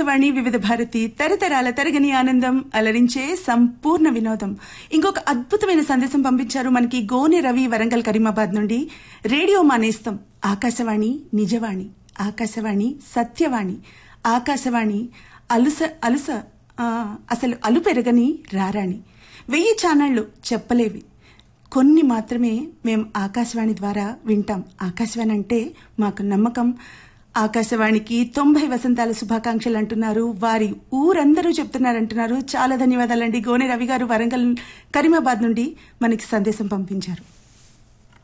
ఆకాశవాణి వివిధ భారతి తరతరాల తరగని ఆనందం అలరించే సంపూర్ణ వినోదం ఇంకొక అద్భుతమైన సందేశం పంపించారు మనకి గోనె రవి వరంగల్ కరీమాబాద్ నుండి రేడియో మానేస్తాం ఆకాశవాణి నిజవాణి ఆకాశవాణి సత్యవాణి ఆకాశవాణి అలుస అలుస ఆ, అసలు అలు పెరగని రారాణి వెయ్యి ఛానళ్లు చెప్పలేవి కొన్ని మాత్రమే మేము ఆకాశవాణి ద్వారా వింటాం ఆకాశవాణి అంటే మాకు నమ్మకం ఆకాశవాణికి తొంభై వసంతాల శుభాకాంక్షలు అంటున్నారు వారి ఊరందరూ చెప్తున్నారు అంటున్నారు చాలా ధన్యవాదాలండి గోనె రవి గారు వరంగల్ కరీమాబాద్ నుండి మనకి సందేశం పంపించారు